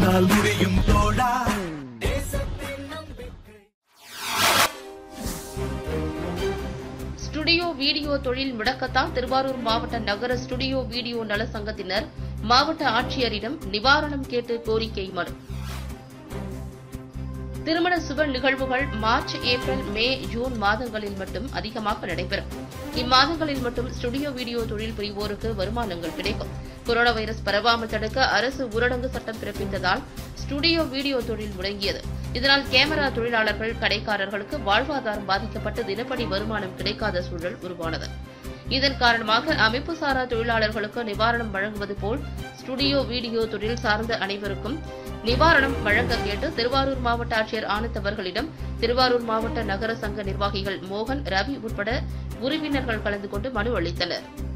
உன்னால் முடியும் தோழா ஸ்டுடியோ வீடியோ தொழில் முடக்கத்தால் திருவாரூர் மாவட்ட நகர ஸ்டுடியோ வீடியோ நல சங்கத்தினர் மாவட்ட ஆட்சியரிடம் நிவாரணம் கேட்டு கோரிக்கை மனு திருமண சுப நிகழ்வுகள் மார்ச் ஏப்ரல் மே ஜூன் மாதங்களில் மட்டும் அதிகமாக நடைபெறும் இம்மாதங்களில் மட்டும் ஸ்டுடியோ வீடியோ தொழில் புரிவோருக்கு வருமானங்கள் கிடைக்கும் கொரோனா வைரஸ் பரவாமல் தடுக்க அரசு ஊரடங்கு சட்டம் பிறப்பித்ததால் ஸ்டுடியோ வீடியோ தொழில் முடங்கியது இதனால் கேமரா தொழிலாளர்கள் கடைக்காரர்களுக்கு வாழ்வாதாரம் பாதிக்கப்பட்டு தினப்படி வருமானம் கிடைக்காத சூழல் உருவானது இதன் காரணமாக அமைப்பு சாரா தொழிலாளர்களுக்கு நிவாரணம் வழங்குவது போல் ஸ்டுடியோ வீடியோ தொழில் சார்ந்த அனைவருக்கும் நிவாரணம் வழங்க கேட்டு திருவாரூர் மாவட்ட ஆட்சியர் ஆனந்த் அவர்களிடம் திருவாரூர் மாவட்ட நகர சங்க நிர்வாகிகள் மோகன் ரவி உட்பட உறுப்பினர்கள் கலந்து கொண்டு மனு அளித்தனர்